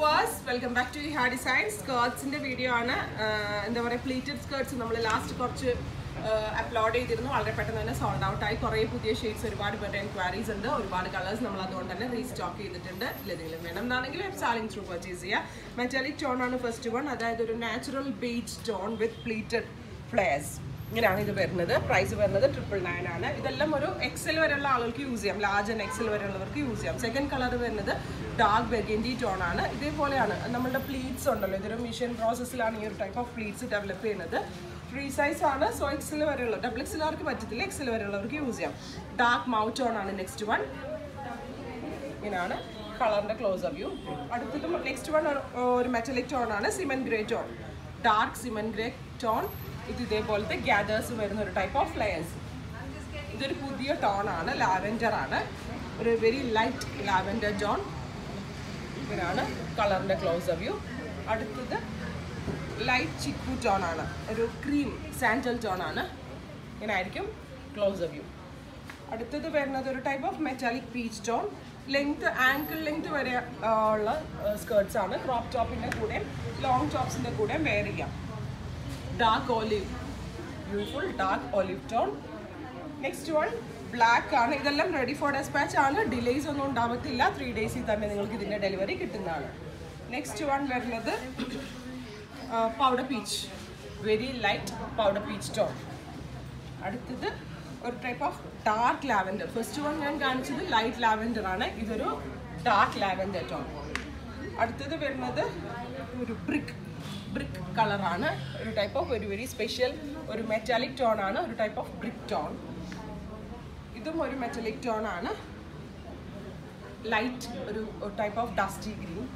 viewers welcome back to ഹാ design സ്കേർട്സിന്റെ video ആണ് ആഹ് എന്താ പറയുക പ്ലീറ്റഡ് സ്കേർട്സ് നമ്മൾ ലാസ്റ്റ് കുറച്ച് അപ്ലോഡ് ചെയ്തിരുന്നു വളരെ പെട്ടെന്ന് തന്നെ സോൾഡ് ഔട്ട് ആയി കുറേ പുതിയ ഷെയ്ഡ്സ് ഒരുപാട് പേരുടെ എൻക്വയറീസ് ഉണ്ട് ഒരുപാട് കളേഴ്സ് നമ്മൾ അതുകൊണ്ട് തന്നെ റീസ്റ്റോക്ക് ചെയ്തിട്ടുണ്ട് ഇല്ലെങ്കിലും വേണം എന്നാണെങ്കിൽ സാലിംഗ് ത്രൂ പർച്ചേസ് ചെയ്യുക മെറ്റാലിക് ടോൺ ആണ് ഫസ്റ്റ് വൺ അതായത് ഒരു natural beach tone with pleated flares ഇങ്ങനെയാണ് ഇത് വരുന്നത് പ്രൈസ് വരുന്നത് ട്രിപ്പിൾ നയൻ ആണ് ഇതെല്ലാം ഒരു എക്സൽ വരെയുള്ള ആളുകൾക്ക് യൂസ് ചെയ്യാം ലാർജ് ആൻഡ് എക്സൽ വരെയുള്ളവർക്ക് യൂസ് ചെയ്യാം സെക്കൻഡ് കളർ വരുന്നത് ഡാർക്ക് ബെഗൻഡി ടോൺ ആണ് ഇതേപോലെയാണ് നമ്മുടെ പ്ലീറ്റ്സ് ഉണ്ടല്ലോ ഇതൊരു മിഷൻ പ്രോസസ്സിലാണ് ഈ ഒരു ടൈപ്പ് ഓഫ് പ്ലീറ്റ്സ് ഡെവലപ്പ് ചെയ്യുന്നത് ഫ്രീ സൈസ് ആണ് സോ എക്സൽ വരെയുള്ള ഡബിൾ എക്സലുകാർക്ക് പറ്റത്തില്ല എക്സൽ വരെയുള്ളവർക്ക് യൂസ് ചെയ്യാം ഡാർക്ക് മൗത്ത് ടോൺ ആണ് നെക്സ്റ്റ് വൺ ഇങ്ങനെയാണ് കളറിന്റെ ക്ലോസ് വ്യൂ അടുത്തത് നെക്സ്റ്റ് വൺ ഒരു മെറ്റലിക് ടോൺ ആണ് cement grey tone dark cement grey tone ഇത് ഇതേപോലത്തെ ഗ്യാദേഴ്സ് വരുന്ന ഒരു ടൈപ്പ് ഓഫ് ലെയേഴ്സ് ഇതൊരു പുതിയ ടോൺ ആണ് ലാവൻഡർ ആണ് ഒരു വെരി ലൈറ്റ് ലാവൻഡർ ടോൺ ഇങ്ങനെയാണ് കളറിന്റെ ക്ലോസ് വ്യൂ അടുത്തത് ലൈറ്റ് ചിക്കു ടോൺ ആണ് ഒരു ക്രീം സാൻഡൽ ടോൺ ആണ് ഇങ്ങനെ ആയിരിക്കും ക്ലോസ് വ്യൂ അടുത്തത് വരുന്നത് ഒരു type of metallic peach tone length ankle length വരെ ആ, ഉള്ള സ്കേർട്സ് ആണ് ക്രോപ്പ് ടോപ്പിൻ്റെ കൂടെ ലോങ് ടോപ്സിൻ്റെ കൂടെ വെയർ ചെയ്യാം dark olive beautiful dark olive tone next one black ആണ് ഇതെല്ലാം റെഡി ഫോർ ഡെസ്പാച്ച് ആണ് ഡിലേസ് ഒന്നും ഉണ്ടാവത്തില്ല ത്രീ ഡേയ്സിൽ തന്നെ നിങ്ങൾക്ക് ഇതിൻ്റെ ഡെലിവറി കിട്ടുന്നതാണ് നെക്സ്റ്റ് വൺ വരുന്നത് powder peach very light powder peach tone അടുത്തത് ഒരു type of dark lavender first one ഞാൻ കാണിച്ചത് ലൈറ്റ് ലാവൻഡർ ആണ് ഇതൊരു ഡാർക്ക് ലാവൻഡർ ടോൺ അടുത്തത് വരുന്നത് ഒരു ബ്രിക്ക് ബ്രിക്ക് കളറാണ് ഒരു ടൈപ്പ് ഓഫ് ഒരു വെരി സ്പെഷ്യൽ ഒരു മെറ്റാലിക് ടോൺ ആണ് ഒരു ടൈപ്പ് ഓഫ് ബ്രിക്ക് ടോൺ ഇതും ഒരു മെറ്റാലിക് ടോൺ ആണ് ലൈറ്റ് ഒരു ടൈപ്പ് ഓഫ് ഡസ്റ്റി ഗ്രീൻ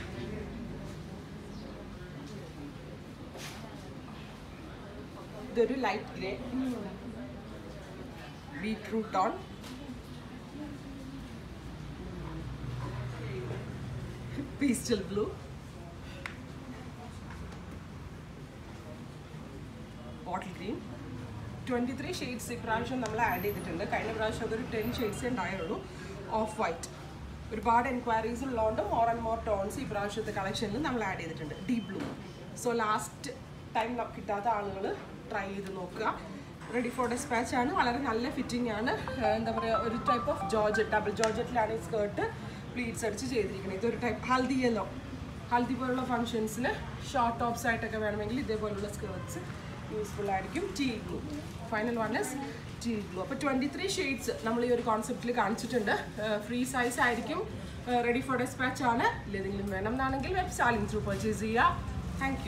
ഇതൊരു light grey beetroot tone pastel blue bottle green twenty three shades ഇപ്രാവശ്യം നമ്മൾ ആഡ് ചെയ്തിട്ടുണ്ട് കഴിഞ്ഞ പ്രാവശ്യം അതൊരു ടെൻ ഷെയ്ഡ്സേ ഉണ്ടായുള്ളൂ ഓഫ് വൈറ്റ് ഒരുപാട് എൻക്വയറീസ് ഉള്ളതുകൊണ്ട് മോർ ആൻഡ് മോർ ടോൺസ് ഈ പ്രാവശ്യത്തെ കളക്ഷനിൽ നമ്മൾ ആഡ് ചെയ്തിട്ടുണ്ട് deep blue so last time കിട്ടാത്ത ആളുകൾ ട്രൈ ചെയ്ത് നോക്കുക റെഡി ഫോർ ഡെസ്പാച്ച് ആണ് വളരെ നല്ല ഫിറ്റിംഗ് ആണ് ഏഹ് എന്താ പറയുക ഒരു ടൈപ്പ് ഓഫ് ജോർജറ്റ് ഡബിൾ ജോർജറ്റിലാണ് ഈ സ്കേർട്ട് പ്ലീറ്റ്സ് അടിച്ച് ചെയ്തിരിക്കുന്നത് ഇതൊരു ടൈപ്പ് ഹൽദി യെല്ലോ ഹൽദി പോലുള്ള ഫംഗ്ഷൻസിന് ഷോർട്ട് ടോപ്സ് ആയിട്ടൊക്കെ വേണമെങ്കിൽ ഇതേപോലുള്ള സ്കേർട്സ് യൂസ്ഫുൾ ആയിരിക്കും teal blue final one is teal blue അപ്പോൾ ട്വൻറ്റി ത്രീ ഷെയ്ഡ്സ് നമ്മൾ ഈ ഒരു കോൺസെപ്റ്റിൽ കാണിച്ചിട്ടുണ്ട് ഫ്രീ സൈസ് ആയിരിക്കും റെഡി ഫോർ ഡെസ്പാച്ച് ആണ് ഇല്ലെങ്കിലും വേണം എന്നാണെങ്കിൽ വെബ് സാലിംഗ് ത്രൂ പർച്ചേസ് ചെയ്യുക താങ്ക്